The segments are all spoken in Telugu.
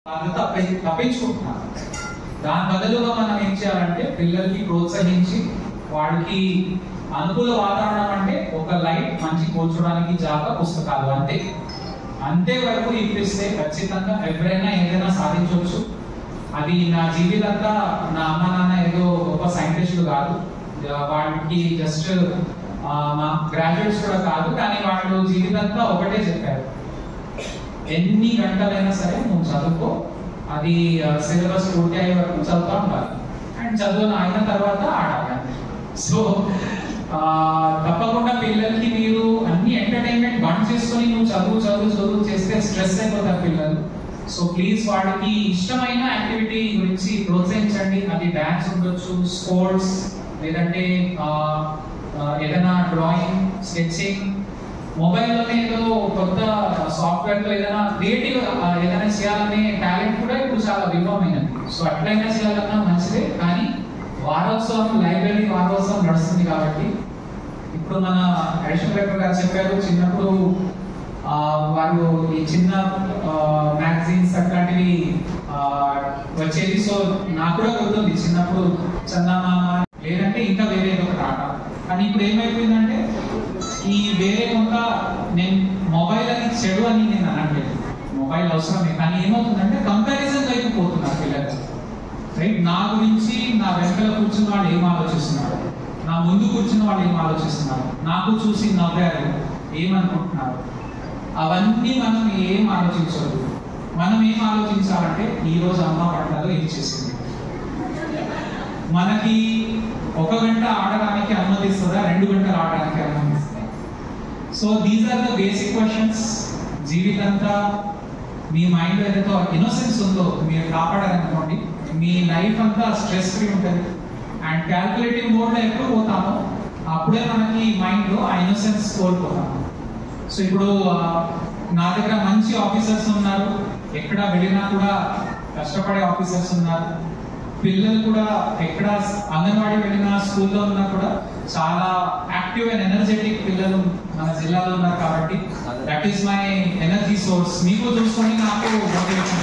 బాధ్యత తప్పి- తప్పించుకుంటున్నారు దాని బదులుగా మనం ఏం చేయాలంటే పిల్లలకి ప్రోత్సహించి వాడికి అనుకూల వాతావరణం అంటే ఒక లైట్ మంచి కూర్చోడానికి జాగా పుస్తకాలు అంతే అంతే వరకు ఇప్పిస్తే ఖచ్చితంగా ఎవరైనా ఏదైనా సాధించవచ్చు అది నా జీవితంతా నా అమ్మ నాన్న ఏదో గొప్ప సైంటిస్టులు కాదు ఆ, వాళ్ళకి జస్ట్ మా గ్రాడ్యుయేట్స్ కూడా కాదు కానీ వాళ్ళు జీవితంతా ఒకటే చెప్పారు ఎన్ని గంటలైనా సరే నువ్వు చదువుకో అది సిలబస్ పూర్తి అయ్యే వరకు చదువుతా ఉండాలి అండ్ చదువు అయిన తర్వాత ఆడాలి సో తప్పకుండా పిల్లలకి మీరు అన్ని ఎంటర్టైన్మెంట్ బంద్ చేసుకొని నువ్వు చదువు చదువు చదువు చేస్తే స్ట్రెస్ అయిపోతారు పిల్లలు సో ప్లీజ్ వాడికి ఇష్టమైన యాక్టివిటీ గురించి ప్రోత్సహించండి అది డాన్స్ ఉండొచ్చు స్పోర్ట్స్ లేదంటే ఆ, ఆ, ఏదైనా డ్రాయింగ్ స్కెచింగ్ మొబైల్లోనే ఏదో కొత్త సాఫ్ట్వేర్ తో ఏదైనా క్రియేటివ్ ఏదైనా చేయాలనే టాలెంట్ కూడా ఇప్పుడు చాలా విభవమైనది సో అట్లయినా చేయాలన్నా మంచిదే కానీ వారోత్సవం లైబ్రరీ వారోత్సవం నడుస్తుంది కాబట్టి ఇప్పుడు మన అడిషనల్ డైరెక్టర్ గారు చెప్పారు చిన్నప్పుడు ఆ, వారు ఈ చిన్న మ్యాగజైన్స్ అట్లాంటివి ఆ, వచ్చేది సో నాకు కూడా గుర్తుంది చిన్నప్పుడు చందమామ లేదంటే ఇంకా వేరే ఏదో ఒకటి ఆట కానీ ఇప్పుడు ఏమైపోయిందంటే ఈ వేరే కొంత నేను మొబైల్ అని చెడు అని నేను అనట్లేదు మొబైల్ అవసరమే కానీ ఏమవుతుందంటే కంపారిజన్ వైపు పోతున్నారు పిల్లలు రైట్ నా గురించి నా వెనకాల కూర్చున్న వాళ్ళు ఏం ఆలోచిస్తున్నారు నా ముందు కూర్చున్న వాళ్ళు ఏం ఆలోచిస్తున్నారు నాకు చూసి నవ్వారు ఏమనుకుంటున్నారు అవన్నీ మనం ఏం ఆలోచించదు మనం ఏం ఆలోచించాలంటే ఈ రోజు అమ్మ పట్లలో ఏం చేసింది మనకి ఒక గంట ఆడడానికి అనుమతిస్తుందా రెండు గంటలు ఆడడానికి అనుమతిస్తుందా so these are the basic questions జీవితంతా మీ మైండ్ ఏదైతే ఇన్నోసెన్స్ ఉందో మీరు కాపాడాలనుకోండి మీ లైఫ్ అంతా స్ట్రెస్ ఫ్రీ ఉంటుంది అండ్ క్యాల్కులేటివ్ మోడ్లో ఎప్పుడు పోతామో అప్పుడే మనకి మైండ్లో ఆ ఇన్నోసెన్స్ కోల్పోతాము సో ఇప్పుడు ఆ, నా దగ్గర మంచి ఆఫీసర్స్ ఉన్నారు ఎక్కడ వెళ్ళినా కూడా కష్టపడే ఆఫీసర్స్ ఉన్నారు పిల్లలు కూడా ఎక్కడ అంగన్వాడీ వెళ్ళినా స్కూల్లో ఉన్నా కూడా చాలా యాక్టివ్ అండ్ ఎనర్జెటిక్ పిల్లలు మన జిల్లాలో ఉన్నారు కాబట్టి that is my energy source మీకు చూసుకొని నాకు మోటివేషన్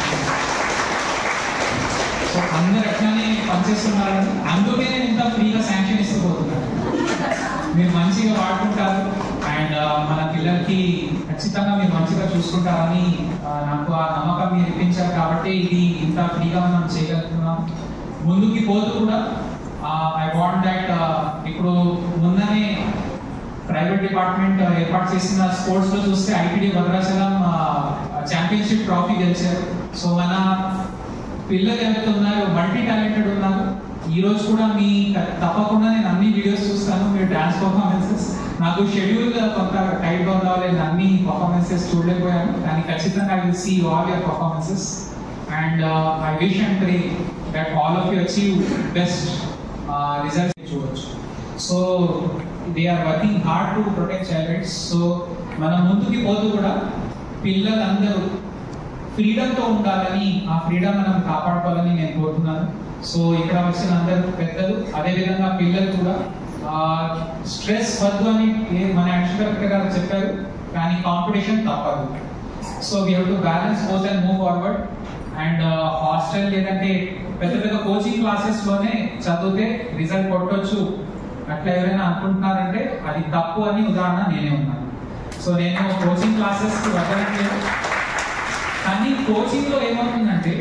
సో అందరు ఎట్లానే పనిచేస్తున్నారు అందుకే నేను ఇంత ఫ్రీగా శాంక్షన్ ఇస్తూ పోతున్నాను మీరు మంచిగా వాడుకుంటారు అండ్ మన పిల్లలకి ఖచ్చితంగా మీరు మంచిగా చూసుకుంటారని ఆ, నాకు ఆ నమ్మకం మీరు ఇప్పించారు కాబట్టి ఇది ఇంత ఫ్రీగా మనం చేయగలుగుతున్నాం ముందుకి పోతూ కూడా ఐ వాంట్ దట్ ఇప్పుడు మొన్ననే ప్రైవేట్ డిపార్ట్మెంట్ ఏర్పాటు చేసిన స్పోర్ట్స్ లో చూస్తే ఐటీడీ భద్రాచలం ఛాంపియన్షిప్ ట్రాఫీ గెలిచారు సో మన పిల్లలు ఎవరైతే ఉన్నారో మల్టీ టాలెంటెడ్ ఉన్నారు ఈ రోజు కూడా మీ తప్పకుండా నేను అన్ని వీడియోస్ చూస్తాను మీరు డాన్స్ పర్ఫార్మెన్సెస్ నాకు షెడ్యూల్ కొంత టైట్ గా ఉండాలి నేను అన్ని పర్ఫార్మెన్సెస్ చూడలేకపోయాను కానీ ఖచ్చితంగా I will see all your performances and I wish and pray that all of you achieve best result చూడొచ్చు so they are working hard to protect child rights so మనం ముందుకి పోతూ కూడా పిల్లలందరూ ఫ్రీడమ్ తో ఉండాలని ఆ ఫ్రీడమ్ మనం కాపాడుకోవాలని నేను కోరుతున్నాను సో ఇక్కడ వచ్చిన అందరు పెద్దలు అదే విధంగా పిల్లలు కూడా స్ట్రెస్ వద్దు అని ఏ- మన యాక్చువల్ గారు చెప్పారు కానీ కాంపిటీషన్ తప్పదు so we have to balance both and move forward and hostel లేదంటే పెద్ద పెద్ద కోచింగ్ క్లాసెస్ లోనే చదివితే రిజల్ట్ కొట్టొచ్చు అట్లా ఎవరైనా అనుకుంటున్నారంటే అది తప్పు అని ఉదాహరణ నేనే ఉన్నాను సో నేను కోచింగ్ క్లాసెస్ కి వదలట్లేదు కానీ కోచింగ్ లో ఏమవుతుందంటే